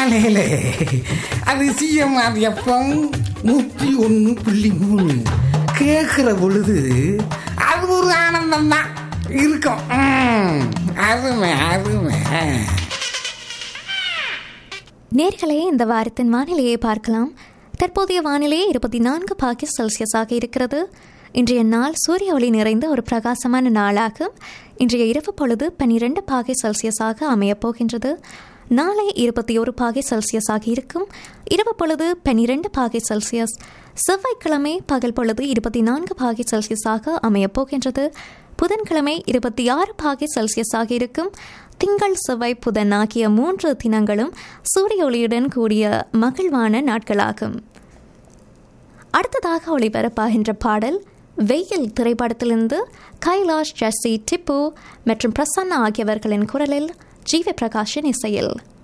காலையில அது CMR FM நூற்றி ஒன்று புள்ளி மூணு கேட்குற பொழுது அது ஒரு ஆனந்தம் தான் இருக்கும் ம், அருமை அருமை நேர்களே இந்த வாரத்தின் வானிலையை பார்க்கலாம் தற்போதைய வானிலை இருபத்தி நான்கு பாகி செல்சியஸாக இருக்கிறது இன்றைய நாள் சூரிய ஒளி நிறைந்த ஒரு பிரகாசமான நாளாகும் இன்றைய இரவு பொழுது பன்னிரண்டு பாகை செல்சியஸாக அமையப் போகின்றது நாளை இருபத்தி ஒரு பாகை செல்சியஸாக இருக்கும் இரவு பொழுது பன்னிரண்டு பாகை செல்சியஸ் செவ்வாய்க்கிழமை பகல் பொழுது இருபத்தி நான்கு பாகை செல்சியஸாக அமையப் போகின்றது புதன்கிழமை இருபத்தி ஆறு பாகை செல்சியஸாக இருக்கும் திங்கள் செவ்வாய் புதன் ஆகிய மூன்று தினங்களும் சூரிய ஒளியுடன் கூடிய மகிழ்வான நாட்களாகும் அடுத்ததாக ஒளிபரப்பாகின்ற பாடல் வெயில் திரைப்படத்திலிருந்து கைலாஷ் ஜெஸ்ஸி டிப்பு மற்றும் பிரசன்னா ஆகியவர்களின் குரலில் ஜீவ பிரகாஷின் இசையில்